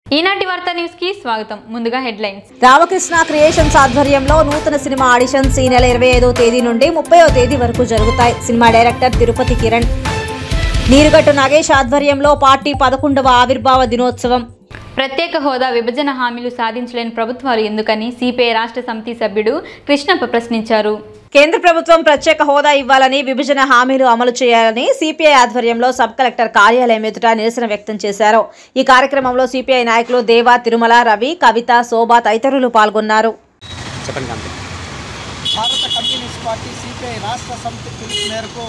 ఈనాటి వార్తా న్యూస్ కి స్వాగతం ముందుగా హెడ్లైన్స్ రామకృష్ణ క్రియేషన్స్ ఆధ్వర్యంలో నూతన సినిమా ఆడిషన్స్ ఈ నెల ఇరవై ఐదో తేదీ నుండి ముప్పైవ తేదీ వరకు జరుగుతాయి సినిమా డైరెక్టర్ తిరుపతి కిరణ్ నీరుగట్టు నాగేష్ ఆధ్వర్యంలో పార్టీ పదకొండవ ఆవిర్భావ దినోత్సవం ప్రత్యేక హోదా విభజన హామీలు సాధించలేని ప్రభుత్వాలు ఎందుకని సిపిఐ రాష్ట్ర సమితి సభ్యుడు కృష్ణప్ప ప్రశ్నించారు కేంద్ర ప్రభుత్వం ప్రత్యేక హోదా ఇవ్వాలని విభజన హామీలు అమలు చేయాలని సిపిఐ ఆధ్వర్యంలో సబ్ కలెక్టర్ కార్యాలయం ఎదుట నిరసన వ్యక్తం చేశారు ఈ కార్యక్రమంలో సిపిఐ నాయకులు దేవా తిరుమల రవి కవిత శోభా తదితరులు పాల్గొన్నారు చెప్పండి కాంతి భారత కమ్యూనిస్ట్ పార్టీ సిపిఐ రాష్ట్ర సమితి పిలుపు మేరకు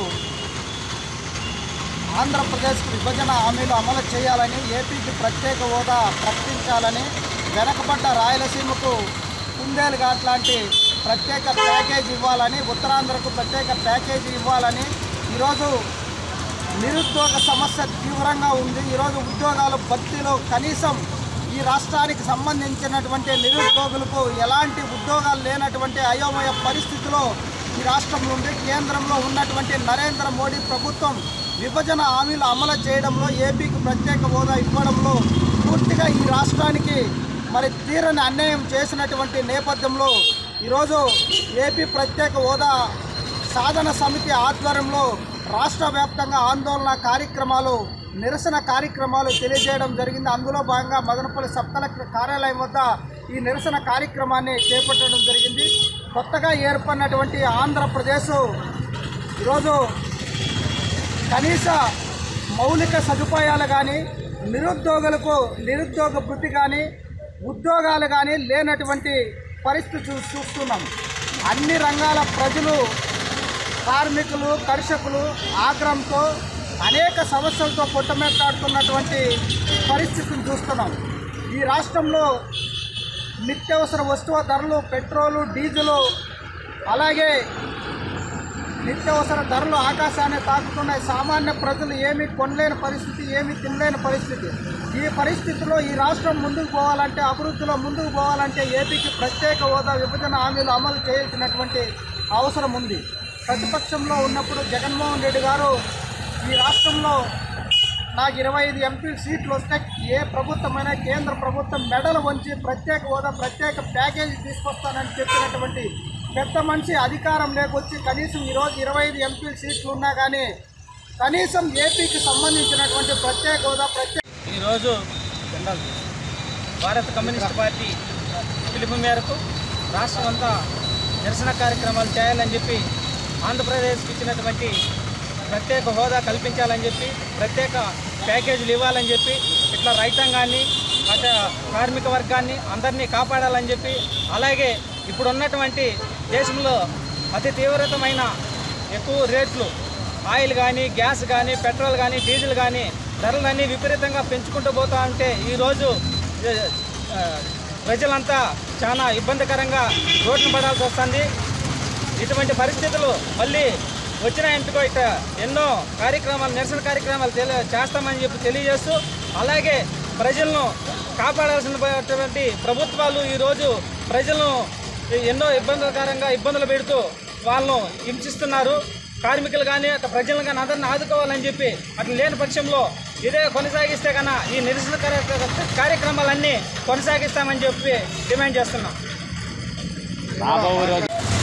ఆంధ్రప్రదేశ్కు విభజన హామీలు అమలు చేయాలని ఏపీకి ప్రత్యేక హోదా ప్రకటించాలని వెనకబడ్డ రాయలసీమకు కుందేలు ఘాట్ లాంటి ప్రత్యేక ప్యాకేజీ ఇవ్వాలని ఉత్తరాంధ్రకు ప్రత్యేక ప్యాకేజీ ఇవ్వాలని ఈరోజు నిరుద్యోగ సమస్య తీవ్రంగా ఉంది ఈరోజు ఉద్యోగాలు భర్తీలో కనీసం ఈ రాష్ట్రానికి సంబంధించినటువంటి నిరుద్యోగులకు ఎలాంటి ఉద్యోగాలు లేనటువంటి అయోమయ పరిస్థితిలో ఈ రాష్ట్రం నుండి కేంద్రంలో ఉన్నటువంటి నరేంద్ర మోడీ ప్రభుత్వం విభజన హామీలు అమలు చేయడంలో ఏపీకి ప్రత్యేక హోదా ఇవ్వడంలో పూర్తిగా ఈ రాష్ట్రానికి మరి తీరని అన్యాయం చేసినటువంటి నేపథ్యంలో ఈరోజు ఏపీ ప్రత్యేక హోదా సాధన సమితి ఆధ్వర్యంలో రాష్ట్ర వ్యాప్తంగా ఆందోళన కార్యక్రమాలు నిరసన కార్యక్రమాలు తెలియజేయడం జరిగింది అందులో భాగంగా మదనపల్లి సబ్ కలెక్టర్ కార్యాలయం వద్ద ఈ నిరసన కార్యక్రమాన్ని చేపట్టడం జరిగింది కొత్తగా ఏర్పడినటువంటి ఆంధ్రప్రదేశ్ ఈరోజు కనీస మౌలిక సదుపాయాలు కానీ నిరుద్యోగులకు నిరుద్యోగ వృత్తి కానీ ఉద్యోగాలు కానీ లేనటువంటి పరిస్థితి చూ చూస్తున్నాం అన్ని రంగాల ప్రజలు కార్మికులు కర్షకులు ఆగ్రహంతో అనేక సమస్యలతో పుట్టమెత్తాడుతున్నటువంటి పరిస్థితిని చూస్తున్నాం ఈ రాష్ట్రంలో నిత్యావసర వస్తువు ధరలు పెట్రోలు డీజిలు అలాగే నిత్యావసర ధరలు ఆకాశాన్ని తాకుతున్నాయి సామాన్య ప్రజలు ఏమీ కొనలేని పరిస్థితి ఏమీ తినలేని పరిస్థితి ఈ పరిస్థితిలో ఈ రాష్ట్రం ముందుకు పోవాలంటే అభివృద్ధిలో ముందుకు పోవాలంటే ఏపీకి ప్రత్యేక హోదా విభజన హామీలు అమలు చేయాల్సినటువంటి అవసరం ఉంది ప్రతిపక్షంలో ఉన్నప్పుడు జగన్మోహన్ రెడ్డి గారు ఈ రాష్ట్రంలో నాకు ఇరవై ఐదు ఎంపీ సీట్లు వస్తే ఏ ప్రభుత్వమైనా కేంద్ర ప్రభుత్వం మెడలు వంచి ప్రత్యేక హోదా ప్రత్యేక ప్యాకేజీ తీసుకొస్తానని చెప్పినటువంటి పెద్ద మనిషి అధికారం లేకొచ్చి కనీసం ఈరోజు ఇరవై ఐదు ఎంపీ సీట్లు ఉన్నా కానీ కనీసం ఏపీకి సంబంధించినటువంటి ప్రత్యేక హోదా ప్రత్యేక ఈరోజు భారత కమ్యూనిస్ట్ పార్టీ పిలుపు మేరకు రాష్ట్రం అంతా నిరసన కార్యక్రమాలు చేయాలని చెప్పి ఆంధ్రప్రదేశ్కి ఇచ్చినటువంటి ప్రత్యేక హోదా కల్పించాలని చెప్పి ప్రత్యేక ప్యాకేజీలు ఇవ్వాలని చెప్పి ఇట్లా రైతాంగాన్ని అటు కార్మిక వర్గాన్ని అందరినీ కాపాడాలని చెప్పి అలాగే ఇప్పుడు ఉన్నటువంటి దేశంలో అతి తీవ్రతమైన ఎక్కువ రేట్లు ఆయిల్ కానీ గ్యాస్ కానీ పెట్రోల్ కానీ డీజిల్ కానీ ధరలన్నీ విపరీతంగా పెంచుకుంటూ పోతా ఉంటే ఈరోజు ఏ, ఆ, ప్రజలంతా చాలా ఇబ్బందికరంగా రోడ్లు పడాల్సి వస్తుంది ఇటువంటి పరిస్థితులు మళ్ళీ వచ్చిన ఇంటికో ఇట ఎన్నో కార్యక్రమాలు నిరసన కార్యక్రమాలు తెలి చేస్తామని చెప్పి తెలియజేస్తూ అలాగే ప్రజలను కాపాడాల్సినటువంటి ప్రభుత్వాలు ఈరోజు ప్రజలను ఎన్నో ఇబ్బందికరంగా ఇబ్బందులు పెడుతూ వాళ్ళను హింసిస్తున్నారు కార్మికులు కానీ అట్లా ప్రజలను కానీ అందరిని ఆదుకోవాలని చెప్పి అట్లా లేని పక్షంలో ఇదే కొనసాగిస్తే కన్నా ఈ నిరసన కార్య- కార్యక్రమాలన్నీ కొనసాగిస్తామని చెప్పి డిమాండ్ చేస్తున్నాం రాబో రోజు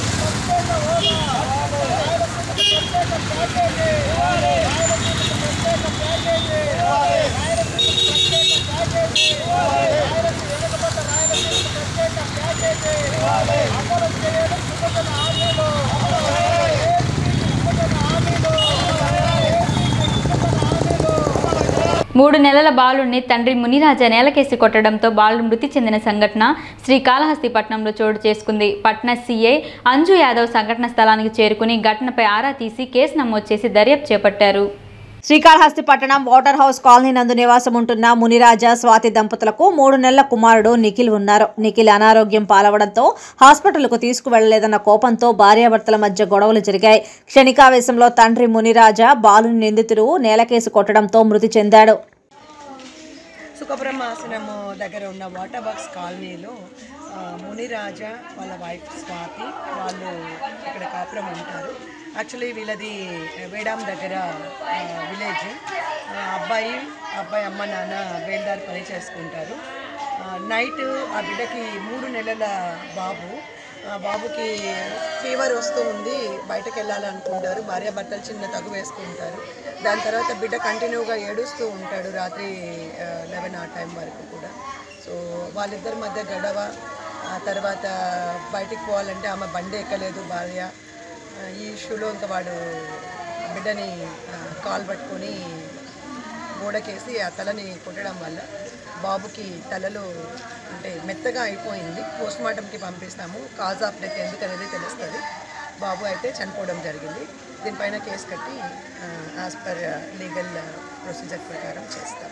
మూడు నెలల బాలుడిని తండ్రి మునిరాజా నేలకేసి కొట్టడంతో బాలుడు మృతి చెందిన సంఘటన శ్రీకాళహస్తిపట్నంలో చోటు చేసుకుంది పట్న సీఐ అంజు యాదవ్ సంఘటన స్థలానికి చేరుకుని ఘటనపై ఆరా తీసి కేసు నమోదు చేసి దర్యాప్తు చేపట్టారు శ్రీకాళహస్తి పట్టణం వాటర్ హౌస్ కాలనీ నందు నివాసం ఉంటున్న మునిరాజా స్వాతి దంపతులకు మూడు నెలల కుమారుడు నిఖిల్ ఉన్నారు నిఖిల్ అనారోగ్యం పాలవడంతో హాస్పిటల్కు తీసుకువెళ్లలేదన్న కోపంతో భార్యాభర్తల మధ్య గొడవలు జరిగాయి క్షణికావేశంలో తండ్రి మునిరాజా బాలుని నిందితుడు నేలకేసి కొట్టడంతో మృతి చెందాడు సుఖబ్రహ్మాసనము దగ్గర ఉన్న వాటర్ బాక్స్ కాలనీలో ఆ, మునిరాజా వాళ్ళ వైఫ్ స్వాతి వాళ్ళు ఇక్కడ కాపురం ఉంటారు యాక్చువల్లీ వీళ్ళది వేడాం దగ్గర విలేజ్ అబ్బాయి అబ్బాయి అమ్మ నాన్న బేల్దారి పని చేసుకుంటారు నైట్ ఆ బిడ్డకి మూడు నెలల బాబు ఆ బాబుకి ఫీవర్ వస్తూ ఉంది బయటకు వెళ్ళాలనుకుంటారు భార్య భర్తలు చిన్న తగు వేసుకుంటారు దాని తర్వాత బిడ్డ కంటిన్యూగా ఏడుస్తూ ఉంటాడు రాత్రి లెవెన్ ఆ టైం వరకు కూడా సో వాళ్ళిద్దరి మధ్య గొడవ ఆ తర్వాత బయటికి పోవాలంటే ఆమె బండి ఎక్కలేదు భార్య ఆ, ఈ ఇష్యూలో ఇంకా వాడు బిడ్డని ఆ, కాల్ పట్టుకొని గోడకేసి ఆ తలని కొట్టడం వల్ల బాబుకి తలలో అంటే మెత్తగా అయిపోయింది పోస్ట్ మార్టంకి పంపిస్తాము కాజ్ ఆఫ్ డెత్ ఎందుకు అనేది తెలుస్తుంది బాబు అయితే చనిపోవడం జరిగింది దీనిపైన కేసు కట్టి యాజ్ పర్ లీగల్ ప్రొసీజర్ ప్రకారం చేస్తాం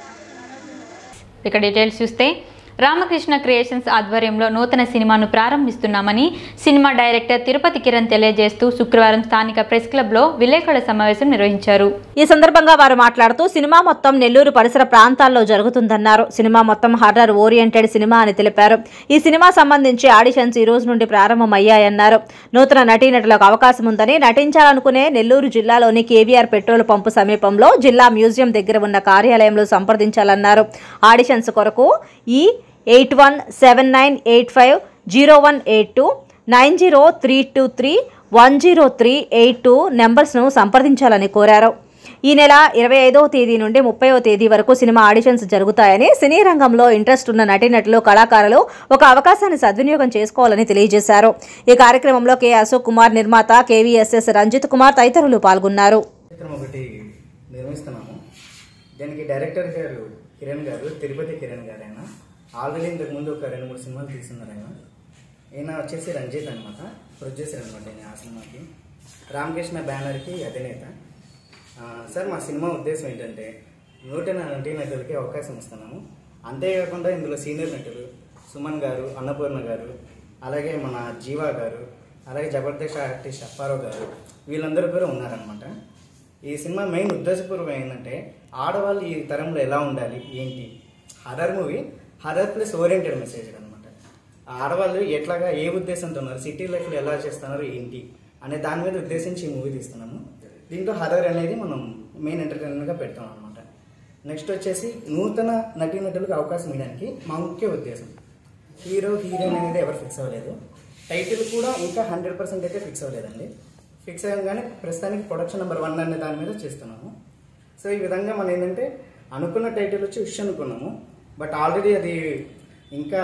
ఇక డీటెయిల్స్ చూస్తే రామకృష్ణ క్రియేషన్స్ ఆధ్వర్యంలో నూతన సినిమాను ప్రారంభిస్తున్నామని సినిమా డైరెక్టర్ తిరుపతి కిరణ్ తెలియజేస్తూ శుక్రవారం స్థానిక ప్రెస్ క్లబ్లో విలేకరుల సమావేశం నిర్వహించారు ఈ సందర్భంగా వారు మాట్లాడుతూ సినిమా మొత్తం నెల్లూరు పరిసర ప్రాంతాల్లో జరుగుతుందన్నారు సినిమా మొత్తం హర్రర్ ఓరియంటెడ్ సినిమా అని తెలిపారు ఈ సినిమా సంబంధించి ఆడిషన్స్ ఈ రోజు నుండి ప్రారంభమయ్యాయన్నారు నూతన నటీనటులకు అవకాశం ఉందని నటించాలనుకునే నెల్లూరు జిల్లాలోని కేవీఆర్ పెట్రోల్ పంపు సమీపంలో జిల్లా మ్యూజియం దగ్గర ఉన్న కార్యాలయంలో సంప్రదించాలన్నారు ఆడిషన్స్ కొరకు ఈ eight one seven nine eight five zero one eight two nine zero three two three one zero three eight two నెంబర్స్ను సంప్రదించాలని కోరారు ఈ నెల ఇరవై ఐదవ తేదీ నుండి ముప్పైవ తేదీ వరకు సినిమా ఆడిషన్స్ జరుగుతాయని సినీ రంగంలో ఇంట్రెస్ట్ ఉన్న నటీనటులు కళాకారులు ఒక అవకాశాన్ని సద్వినియోగం చేసుకోవాలని తెలియజేశారు ఈ కార్యక్రమంలో కె అశోక్ కుమార్ నిర్మాత కేవీఎస్ఎస్ రంజిత్ కుమార్ తదితరులు పాల్గొన్నారు చిత్రం ఒకటి నిర్మిస్తున్నాము దానికి డైరెక్టర్ గారు కిరణ్ గారు తిరుపతి కిరణ్ గారు ఆయన ఆల్రెడీ ఇంతకు ముందు ఒక రెండు మూడు సినిమాలు తీస్తున్నారు ఆయన ఈయన వచ్చేసి రంజిత్ అనమాట ప్రొడ్యూసర్ అనమాట ఈయన ఆ సినిమాకి రామకృష్ణ బ్యానర్కి అధినేత ఆ, సార్ మా సినిమా ఉద్దేశం ఏంటంటే నూతన నటీనటులకి అవకాశం ఇస్తున్నాము అంతేకాకుండా ఇందులో సీనియర్ నటులు సుమన్ గారు అన్నపూర్ణ గారు అలాగే మన జీవా గారు అలాగే జబర్దస్త్ ఆర్టిస్ట్ అప్పారావు గారు వీళ్ళందరూ కూడా ఉన్నారనమాట ఈ సినిమా మెయిన్ ఉద్దేశపూర్వకం ఏంటంటే ఆడవాళ్ళు ఈ తరంలో ఎలా ఉండాలి ఏంటి horror movie horror plus oriented message అనమాట ఆడవాళ్ళు ఎట్లాగా ఏ ఉద్దేశంతో ఉన్నారు సిటీ లైఫ్లో ఎలా చేస్తున్నారు ఏంటి అనే దాని మీద ఉద్దేశించి ఈ మూవీ తీస్తున్నాము దీంట్లో హర్రర్ అనేది మనం మెయిన్ ఎంటర్టైన్మెంట్గా పెడతాం అనమాట నెక్స్ట్ వచ్చేసి నూతన నటీనటులకు అవకాశం ఇవ్వడానికి మా ముఖ్య ఉద్దేశం హీరో హీరోయిన్ అనేది ఎవరు ఫిక్స్ అవ్వలేదు టైటిల్ కూడా ఇంకా హండ్రెడ్ పర్సెంట్ అయితే ఫిక్స్ అవ్వలేదండి ఫిక్స్ అయ్యాగానే ప్రస్తుతానికి ప్రొడక్షన్ నెంబర్ వన్ అనే దాని మీద చేస్తున్నాము సో ఈ విధంగా మనం ఏంటంటే అనుకున్న టైటిల్ వచ్చి ఉష్ అనుకున్నాము బట్ ఆల్రెడీ అది ఇంకా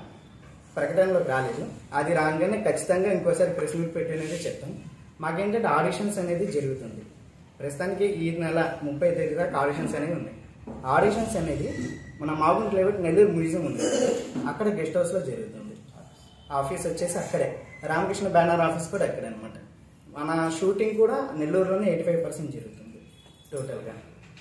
ప్రకటనలోకి రాలేదు అది రాగానే ఖచ్చితంగా ఇంకోసారి ప్రెస్ మీట్ పెట్టి అనేది చెప్తాం మాకేంటంటే ఆడిషన్స్ అనేది జరుగుతుంది ప్రస్తుతానికి ఈ నెల ముప్పై తేదీ దాకా ఆడిషన్స్ అనేవి ఉన్నాయి ఆడిషన్స్ అనేది మన మాగుంట్ లెవెల్ నెల్లూరు మ్యూజియం ఉంది అక్కడ గెస్ట్ హౌస్లో జరుగుతుంది ఆఫీస్ వచ్చేసి అక్కడే రామకృష్ణ బ్యానర్ ఆఫీస్ కూడా అక్కడే అనమాట మన షూటింగ్ కూడా నెల్లూరులోనే ఎయిటీ ఫైవ్ పర్సెంట్ జరుగుతుంది టోటల్గా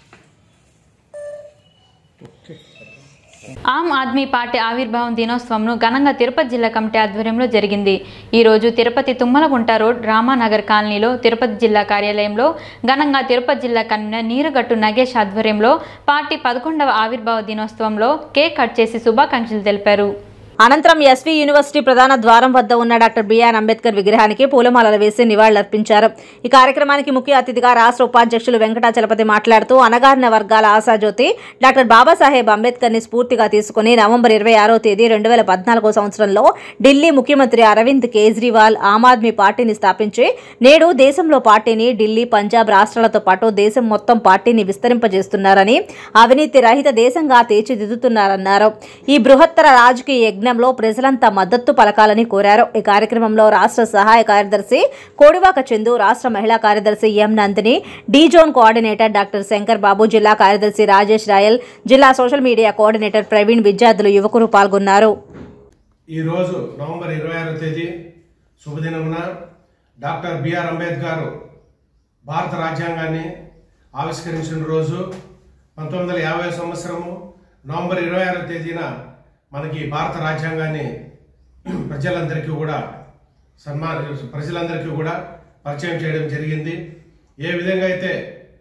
ఆమ్ ఆద్మీ పార్టీ ఆవిర్భావం దినోత్సవంను ఘనంగా తిరుపతి జిల్లా కమిటీ ఆధ్వర్యంలో జరిగింది ఈ రోజు తిరుపతి తుమ్మలగుంట రోడ్ రామానగర్ కాలనీలో తిరుపతి జిల్లా కార్యాలయంలో ఘనంగా తిరుపతి జిల్లా కన్వీనర్ నీరుగట్టు నగేష్ ఆధ్వర్యంలో పార్టీ పదకొండవ ఆవిర్భావ దినోత్సవంలో కేక్ కట్ చేసి శుభాకాంక్షలు తెలిపారు అనంతరం ఎస్వి యూనివర్సిటీ ప్రధాన ద్వారం వద్ద ఉన్న డాక్టర్ బిఆర్ అంబేద్కర్ విగ్రహానికి పూలమాలలు వేసి నివాళులర్పించారు ఈ కార్యక్రమానికి ముఖ్య అతిథిగా రాష్ట్ర ఉపాధ్యక్షులు వెంకటాచలపతి మాట్లాడుతూ అణగారిన వర్గాల ఆశాజ్యోతి డాక్టర్ బాబాసాహెబ్ అంబేద్కర్ ని స్ఫూర్తిగా తీసుకుని నవంబర్ ఇరవై ఆరో తేదీ రెండు వేల పద్నాలుగో సంవత్సరంలో ఢిల్లీ ముఖ్యమంత్రి అరవింద్ కేజ్రీవాల్ ఆమ్ ఆద్మీ పార్టీని స్థాపించి నేడు దేశంలో పార్టీని ఢిల్లీ పంజాబ్ రాష్ట్రాలతో పాటు దేశం మొత్తం పార్టీని విస్తరింపజేస్తున్నారని అవినీతి రహిత దేశంగా తీర్చిదిద్దుతున్నారన్నారు ఈ బృహత్తర రాజకీయ యజ్ఞంలో ప్రజలంతా మద్దతు పలకాలని కోరారు ఈ కార్యక్రమంలో రాష్ట్ర సహాయ కార్యదర్శి కోడివాక చందు రాష్ట్ర మహిళా కార్యదర్శి M Nandini D zone coordinator doctor Shankar Babu జిల్లా కార్యదర్శి రాజేష్ రాయల్ జిల్లా సోషల్ మీడియా కోఆర్డినేటర్ ప్రవీణ్ విద్యార్థులు యువకులు పాల్గొన్నారు ఈరోజు నవంబర్ ఇరవై ఆరో తేదీ శుభదినమున డాక్టర్ బిఆర్ అంబేద్కర్ భారత రాజ్యాంగాన్ని ఆవిష్కరించిన రోజు పంతొమ్మిది వందల యాభై సంవత్సరము నవంబర్ ఇరవై ఆరో తేదీన మనకి భారత రాజ్యాంగాన్ని ప్రజలందరికీ కూడా సన్మాన ప్రజలందరికీ కూడా పరిచయం చేయడం జరిగింది ఏ విధంగా అయితే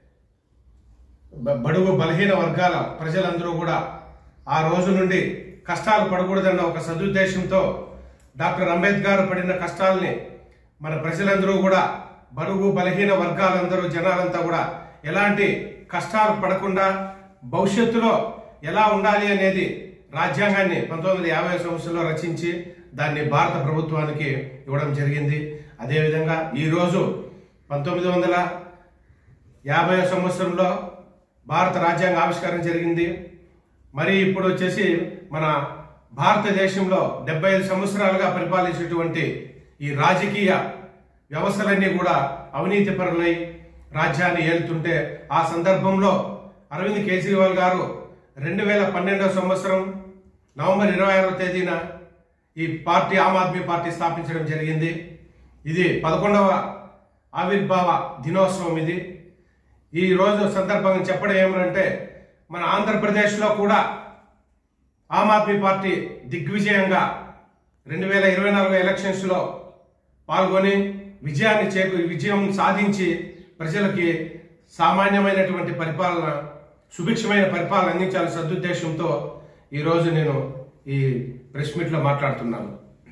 బ- బడుగు బలహీన వర్గాల ప్రజలందరూ కూడా ఆ రోజు నుండి కష్టాలు పడకూడదన్న ఒక సదుద్దేశంతో డాక్టర్ అంబేద్కర్ పడిన కష్టాలని మన ప్రజలందరూ కూడా బడుగు బలహీన వర్గాలందరూ జనాలంతా కూడా ఎలాంటి కష్టాలు పడకుండా భవిష్యత్తులో ఎలా ఉండాలి అనేది రాజ్యాంగాన్ని పంతొమ్మిది వందల యాభై సంవత్సరంలో రచించి దాన్ని భారత ప్రభుత్వానికి ఇవ్వడం జరిగింది అదేవిధంగా ఈరోజు పంతొమ్మిది వందల యాభై సంవత్సరంలో భారత రాజ్యాంగ ఆవిష్కారం జరిగింది మరి ఇప్పుడు వచ్చేసి మన భారతదేశంలో డెబ్బై ఐదు సంవత్సరాలుగా పరిపాలించేటువంటి ఈ రాజకీయ వ్యవస్థలన్నీ కూడా అవినీతి పరులై రాజ్యాన్ని ఏలుతుంటే ఆ సందర్భంలో అరవింద్ కేజ్రీవాల్ గారు రెండు వేల పన్నెండవ సంవత్సరం నవంబర్ ఇరవై ఆరవ తేదీన ఈ పార్టీ ఆమ్ ఆద్మీ పార్టీ స్థాపించడం జరిగింది ఇది పదకొండవ ఆవిర్భావ దినోత్సవం ఇది ఈ రోజు సందర్భంగా చెప్పడం ఏమంటే మన ఆంధ్రప్రదేశ్లో కూడా ఆమ్ ఆద్మీ పార్టీ దిగ్విజయంగా రెండు వేల ఇరవై నాలుగు ఎలక్షన్స్లో పాల్గొని విజయాన్ని చేకు విజయం సాధించి ప్రజలకి సామాన్యమైనటువంటి పరిపాలన సుభిక్షమైన పరిపాలన అందించాలని సదుద్దేశంతో ఈరోజు నేను ఈ ప్రెస్ మీట్లో మాట్లాడుతున్నాను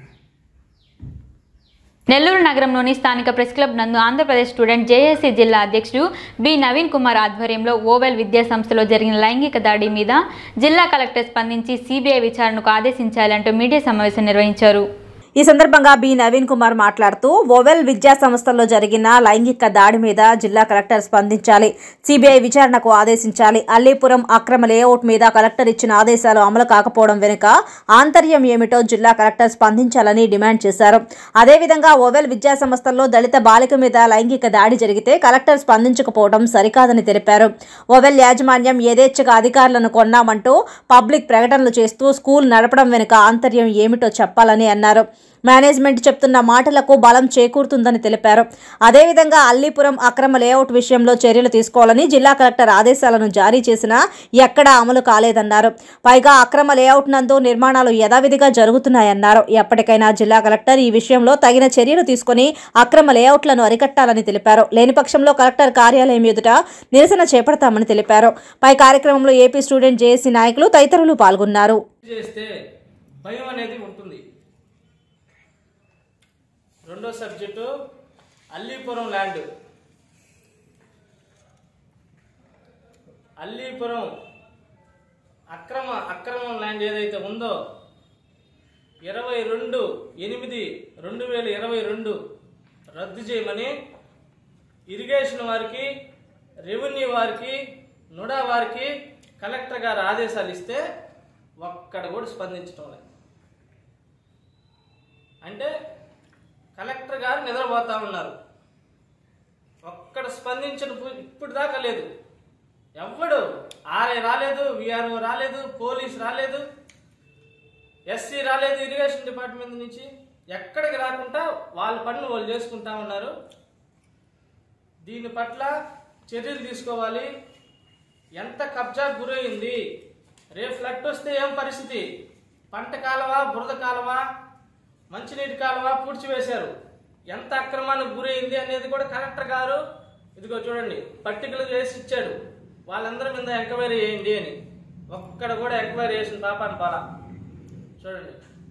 నెల్లూరు నగరంలోని స్థానిక ప్రెస్ క్లబ్ నందు ఆంధ్రప్రదేశ్ స్టూడెంట్ జేఏసీ జిల్లా అధ్యక్షుడు బి నవీన్ కుమార్ ఆధ్వర్యంలో ఓవెల్ విద్యా సంస్థలో జరిగిన లైంగిక దాడి మీద జిల్లా కలెక్టర్ స్పందించి సిబిఐ విచారణకు ఆదేశించాలంటూ మీడియా సమావేశం నిర్వహించారు ఈ సందర్భంగా బి నవీన్ కుమార్ మాట్లాడుతూ ఓవెల్ విద్యా సంస్థల్లో జరిగిన లైంగిక దాడి మీద జిల్లా కలెక్టర్ స్పందించాలి సిబిఐ విచారణకు ఆదేశించాలి అల్లీపురం అక్రమ లేఅవుట్ మీద కలెక్టర్ ఇచ్చిన ఆదేశాలు అమలు కాకపోవడం వెనుక ఆంతర్యం ఏమిటో జిల్లా కలెక్టర్ స్పందించాలని డిమాండ్ చేశారు అదేవిధంగా ఓవెల్ విద్యా సంస్థల్లో దళిత బాలిక మీద లైంగిక దాడి జరిగితే కలెక్టర్ స్పందించకపోవడం సరికాదని తెలిపారు ఓవెల్ యాజమాన్యం యథేచ్ఛగా అధికారులను కొన్నామంటూ పబ్లిక్ ప్రకటనలు చేస్తూ స్కూల్ నడపడం వెనుక ఆంతర్యం ఏమిటో చెప్పాలని అన్నారు మేనేజ్మెంట్ చెప్తున్న మాటలకు బలం చేకూరుతుందని తెలిపారు అదేవిధంగా అల్లీపురం అక్రమ లేఅవుట్ విషయంలో చర్యలు తీసుకోవాలని జిల్లా కలెక్టర్ ఆదేశాలను జారీ చేసినా ఎక్కడా అమలు కాలేదన్నారు పైగా అక్రమ లేఅవుట్ నందు నిర్మాణాలు యథావిధిగా జరుగుతున్నాయన్నారు ఎప్పటికైనా జిల్లా కలెక్టర్ ఈ విషయంలో తగిన చర్యలు తీసుకుని అక్రమ లేఅవుట్లను అరికట్టాలని తెలిపారు లేని పక్షంలో కలెక్టర్ కార్యాలయం ఎదుట నిరసన చేపడతామని తెలిపారు పై కార్యక్రమంలో ఏపీ స్టూడెంట్ జేఏసీ నాయకులు తదితరులు పాల్గొన్నారు చేస్తే భయం అనేది ఉంటుంది రెండో సబ్జెక్టు అల్లీపురం ల్యాండ్ అల్లీపురం అక్రమ అక్రమం ల్యాండ్ ఏదైతే ఉందో ఇరవై రెండు ఎనిమిది రెండు వేల ఇరవై రెండు రద్దు చేయమని ఇరిగేషన్ వారికి రెవెన్యూ వారికి నుడా వారికి కలెక్టర్ గారు ఆదేశాలు ఇస్తే ఒక్కడ కూడా స్పందించడం లేదు అంటే కలెక్టర్ గారు నిద్రపోతా ఉన్నారు ఒక్కడ స్పందించిన పు- ఇప్పుడు దాకా లేదు ఎవ్వడు ఆర్ఐ రాలేదు విఆర్ఓ రాలేదు పోలీస్ రాలేదు ఎస్సీ రాలేదు ఇరిగేషన్ డిపార్ట్మెంట్ నుంచి ఎక్కడికి రాకుండా వాళ్ళ పనులు వాళ్ళు చేసుకుంటా ఉన్నారు దీని పట్ల చర్యలు తీసుకోవాలి ఎంత కబ్జా గురైంది రేపు ఫ్లడ్ వస్తే ఏం పరిస్థితి పంట కాలవ బురద కాలవ మంచినీటి కాలువ పూడ్చివేశారు ఎంత అక్రమానికి గురైంది అనేది కూడా కలెక్టర్ గారు ఇదిగో చూడండి పట్టికలు చేసి ఇచ్చాడు వాళ్ళందరి మీద ఎంక్వైరీ చేయండి అని ఒక్కడ కూడా ఎంక్వైరీ చేసిన పాపాన్ని పాల చూడండి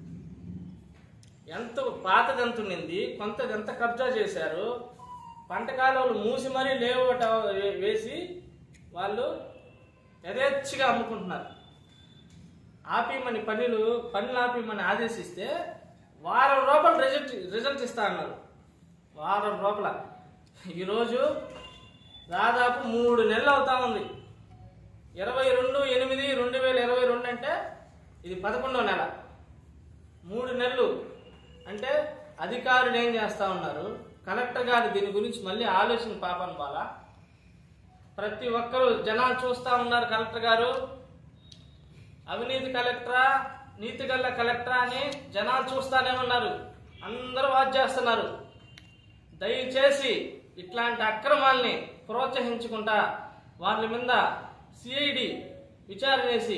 ఎంత పాతది ఎంత ఉండింది కొంతది ఎంత కబ్జా చేశారు పంట కాలువలు మూసి మరీ లేఅవుట్ అవ- వేసి వాళ్ళు యథేచ్ఛగా అమ్ముకుంటున్నారు ఆపిమని పనులు పనులు ఆపిమని ఆదేశిస్తే వారం లోపల రిజల్ట్ రిజల్ట్ ఇస్తా అన్నారు వారం లోపల ఈరోజు దాదాపు మూడు నెలలు అవుతా ఉంది ఇరవై రెండు ఎనిమిది రెండు వేల ఇరవై రెండు అంటే ఇది పదకొండో నెల మూడు నెలలు అంటే అధికారులు ఏం చేస్తా ఉన్నారు కలెక్టర్ గారు దీని గురించి మళ్ళీ ఆలోచన పాపం బాల ప్రతి ఒక్కరూ జనాలు చూస్తా ఉన్నారు కలెక్టర్ గారు అవినీతి కలెక్టరా నీతి గల్ల కలెక్టరా అని జనాలు చూస్తానే ఉన్నారు అందరూ వాచ్ చేస్తున్నారు దయచేసి ఇట్లాంటి అక్రమాల్ని ప్రోత్సహించుకుంటా వాళ్ళ మీద సిఐడి విచారణ చేసి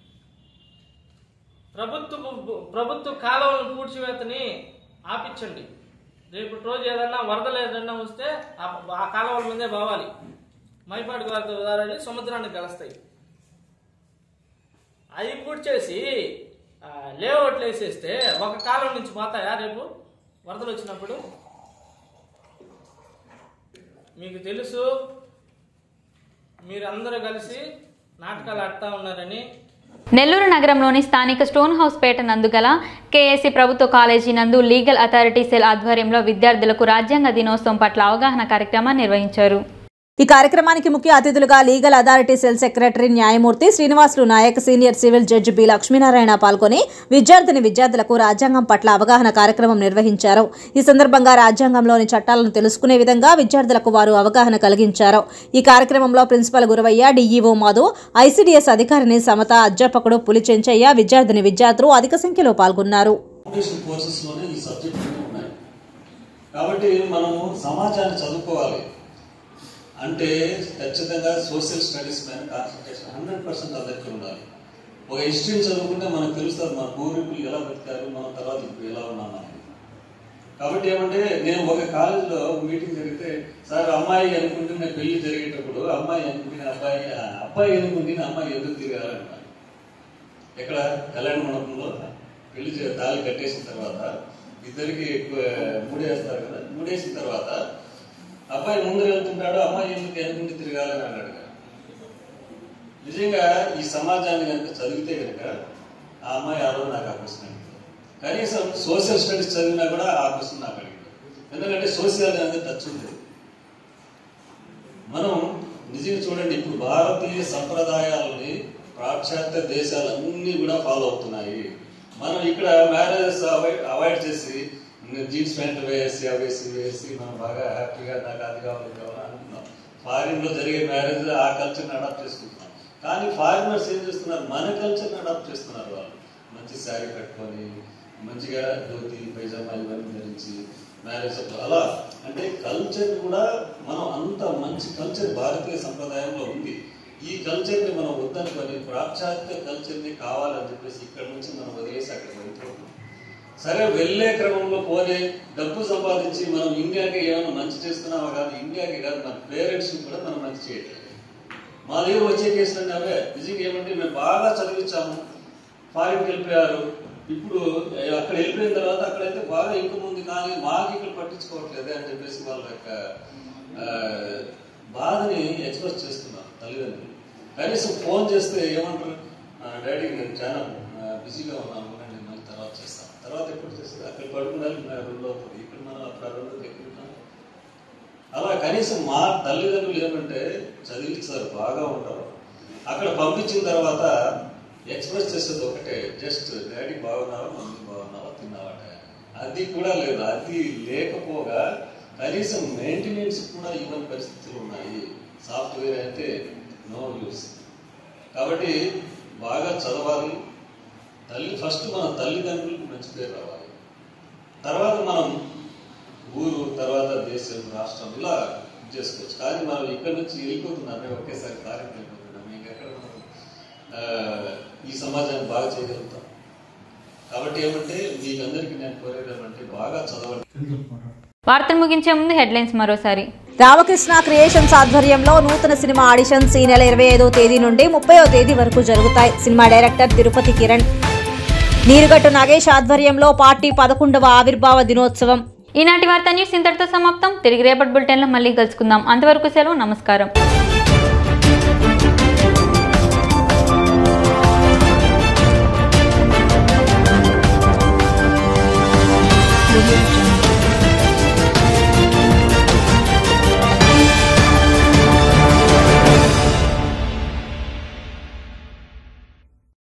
ప్రభుత్వ ప్రభుత్వ కాలువలను పూడ్చివేతని ఆపించండి రేపు రోజు ఏదన్నా వరదలు ఏదన్నా వస్తే ఆ- ఆ కాలువల మీదే పోవాలి మైపాడు వరద దారాలు సముద్రానికి కలుస్తాయి అవి పూడ్చేసి ఆ, లేఅవుట్లు వేసేస్తే ఒక కాలం నుంచి పోతాయా రేపు వరదలు వచ్చినప్పుడు మీకు తెలుసు మీరందరూ కలిసి నాటకాలు ఆడుతూ ఉన్నారని నెల్లూరు నగరంలోని స్థానిక స్టోన్ హౌస్ పేట నందు గల కేఎస్సి ప్రభుత్వ కాలేజీ నందు లీగల్ అథారిటీ సెల్ ఆధ్వర్యంలో విద్యార్థులకు రాజ్యాంగ దినోత్సవం పట్ల అవగాహన కార్యక్రమాన్ని నిర్వహించారు ఈ కార్యక్రమానికి ముఖ్య అతిథులుగా లీగల్ అథారిటీ సెల్ సెక్రటరీ న్యాయమూర్తి Srinivasulu Naik senior civil judge B Lakshminarayana పాల్గొని విద్యార్థిని విద్యార్థులకు రాజ్యాంగం పట్ల అవగాహన కార్యక్రమం నిర్వహించారు ఈ సందర్భంగా రాజ్యాంగంలోని చట్టాలను తెలుసుకునే విధంగా విద్యార్థులకు వారు అవగాహన కలిగించారు ఈ కార్యక్రమంలో principal Guravaiah DEO Madhu ICDS అధికారిని సమత అధ్యాపకుడు పులి చెంచయ్య విద్యార్థిని విద్యార్థులు అధిక సంఖ్యలో పాల్గొన్నారు ఫౌండేషన్ కోర్సెస్లోనే ఈ సబ్జెక్ట్ అన్నీ ఉన్నాయి కాబట్టి మనము సమాజాన్ని చదువుకోవాలి అంటే ఖచ్చితంగా సోషల్ స్టడీస్ పైన కాన్సన్ట్రేషన్ హండ్రెడ్ పర్సెంట్ అందరికీ ఉండాలి ఒక హిస్టరీని చదువుకుంటే మనకు తెలుస్తుంది మన పూర్వీకులు ఎలా బతికారు మన తర్వాత ఇప్పుడు ఎలా ఉన్నాం అని. కాబట్టి ఏమంటే నేను ఒక కాలేజీలో మీటింగ్ జరిగితే సార్ అమ్మాయి అనుకుంటున్న పెళ్లి జరిగేటప్పుడు అమ్మాయి అనుకుంటున్న అబ్బాయి ఆ అబ్బాయి అనుకుంటున్న అమ్మాయి ఎందుకు తిరగాలంటారు ఇక్కడ కళ్యాణ మండపంలో పెళ్లి చే- తాళి కట్టేసిన తర్వాత ఇద్దరికి ఎక్కువ మూడేస్తారు కదా మూడేసిన తర్వాత అబ్బాయి ముందు వెళ్తుంటాడు అమ్మాయి ఎందుకు వెనుకుండి తిరగాలని అన్నాడు కదా. నిజంగా ఈ సమాజాన్ని కనుక చదివితే కనుక ఆ అమ్మాయి ఆ రోజు నాకు ఆ క్వశ్చన్ అడిగింది కనీసం సోషల్ స్టడీస్ చదివినా కూడా ఆ క్వశ్చన్ నాకు అడిగింది ఎందుకంటే సోషల్ అనేది టచ్ ఉంది మనం నిజంగా చూడండి ఇప్పుడు భారతీయ సంప్రదాయాలని పాశ్చాత్య దేశాలన్నీ కూడా ఫాలో అవుతున్నాయి మనం ఇక్కడ మ్యారేజెస్ అవాయిడ్ అవాయిడ్ చేసి జీన్స్ ప్యాంట్ వేసి అవేసి వేసి మనం బాగా హ్యాపీగా నాకు అది కావాలి ఇది కావాలి అనుకున్నాం ఫారిన్ లో జరిగే మ్యారేజ్ ఆ కల్చర్ని అడాప్ట్ చేసుకుంటున్నాం కానీ ఫారినర్స్ ఏం చేస్తున్నారు మన కల్చర్ని అడాప్ట్ చేస్తున్నారు వాళ్ళు మంచి శారీ కట్టుకొని మంచిగా ధోతి పైజామా ఇవన్నీ ధరించి మ్యారేజ్ అప్పుడు అలా అంటే కల్చర్ కూడా మనం అంత మంచి కల్చర్ భారతీయ సంప్రదాయంలో ఉంది ఈ కల్చర్ని మనం వద్దనుకొని పాశ్చాత్య కల్చర్ని కావాలని చెప్పేసి ఇక్కడ నుంచి మనం వదిలేసి అక్కడ వెళ్ళిపోతున్నాం సరే వెళ్ళే క్రమంలో పోనే డబ్బు సంపాదించి మనం ఇండియాకి ఏమైనా మంచి చేస్తున్నామా కాదు ఇండియాకి కాదు మన పేరెంట్స్ కూడా మనం మంచి చేయట్లేదు మా దగ్గర వచ్చే కేసులు అవే నిజంగా ఏమంటే మేము బాగా చదివించాము ఫారిన్కి వెళ్ళిపోయారు ఇప్పుడు అక్కడ వెళ్ళిపోయిన తర్వాత అక్కడైతే బాగా ఇన్కమ్ ఉంది కానీ మాకు ఇక్కడ పట్టించుకోవట్లేదే అని చెప్పేసి వాళ్ళ యొక్క ఆ, బాధని ఎక్స్ప్రెస్ చేస్తున్నారు తల్లిదండ్రులు కనీసం ఫోన్ చేస్తే ఏమంటారు "ఆ, డాడీ నేను చాలా ఆ, బిజీగా ఉన్నాను నేను మళ్ళీ తర్వాత చేస్తాను తర్వాత ఎప్పుడు చేస్తుంది అక్కడ పడుకున్నారు రెండు అవుతుంది ఇక్కడ మనం అక్కడ ఆ రెండు ఎక్కుంటాం అలా కనీసం మా తల్లిదండ్రులు ఏమంటే చదివిస్తారు బాగా ఉంటారు అక్కడ పంపించిన తర్వాత ఎక్స్ప్రెస్ చేసేది ఒకటే జస్ట్ డాడీ బాగున్నావా మమ్మీ బాగున్నావా తిన్నావా అది కూడా లేదు అది లేకపోగా కనీసం మెయింటెనెన్స్ కూడా ఇవ్వని పరిస్థితులు ఉన్నాయి సాఫ్ట్వేర్ అయితే నో యూస్ కాబట్టి బాగా చదవాలి తల్లి ఫస్ట్ మన తల్లిదండ్రులకు మంచి పేరు రావాలి తర్వాత మనం ఊరు తర్వాత దేశం రాష్ట్రం ఇలా ఇది చేసుకోవచ్చు కానీ మనం ఇక్కడ నుంచి వెళ్ళిపోతున్నాం మేము ఒకేసారి కార్యం వెళ్ళిపోతున్నాం ఇంకెక్కడ మనం ఆ, ఈ సమాజాన్ని బాగా చేయగలుగుతాం కాబట్టి ఏమంటే మీకందరికీ నేను కోరేది ఏమంటే బాగా చదవండి వార్తలు ముగించే ముందు హెడ్లైన్స్ మరోసారి రామకృష్ణ క్రియేషన్స్ ఆధ్వర్యంలో నూతన సినిమా ఆడిషన్స్ ఈ నెల ఇరవై ఐదో తేదీ నుండి ముప్పైవ తేదీ వరకు జరుగుతాయి సినిమా డైరెక్టర్ తిరుపతి కిరణ్ నీరుగట్టు నాగేష్ ఆధ్వర్యంలో పార్టీ పదకొండవ ఆవిర్భావ దినోత్సవం ఈనాటి వార్త న్యూస్ ఇంతటితో సమాప్తం తిరిగి రేపటి బులెటిన్లో మళ్ళీ కలుసుకుందాం అంతవరకు సెలవు నమస్కారం